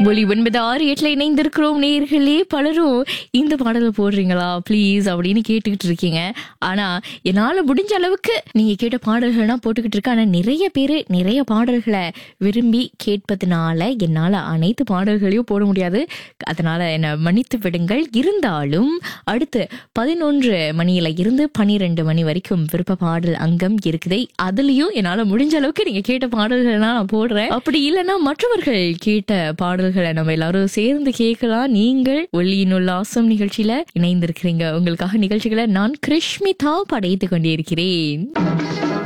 ஒலி ஒன்பது ஆறு எட்டுல இணைந்திருக்கிறோம் நேர்களே பலரும் இந்த பாடலை போடுறீங்களா ப்ளீஸ் அப்படின்னு கேட்டுக்கிட்டு இருக்கீங்க ஆனா என்னால முடிஞ்ச அளவுக்கு நீங்க கேட்ட பாடல்கள்லாம் போட்டுக்கிட்டு இருக்கேன் ஆனா நிறைய பேரு நிறைய பாடல்களை விரும்பி கேட்பதனால என்னால அனைத்து பாடல்களையும் போட முடியாது அதனால என்னை மன்னித்து விடுங்கள் இருந்தாலும் அடுத்து பதினொன்று மணியில இருந்து பனிரெண்டு மணி வரைக்கும் விருப்ப பாடல் அங்கம் இருக்குதே அதுலயும் என்னால முடிஞ்ச அளவுக்கு நீங்க கேட்ட பாடல்கள்லாம் நான் போடுறேன் அப்படி இல்லைன்னா மற்றவர்கள் கேட்ட பாடல்களை நம்ம எல்லாரும் சேர்ந்து கேட்கலாம் நீங்கள் ஒளியின் உல்லாசம் நிகழ்ச்சியில இணைந்திருக்கிறீங்க உங்களுக்காக நிகழ்ச்சிகளை நான் கிருஷ்மிதா படைத்துக் கொண்டிருக்கிறேன்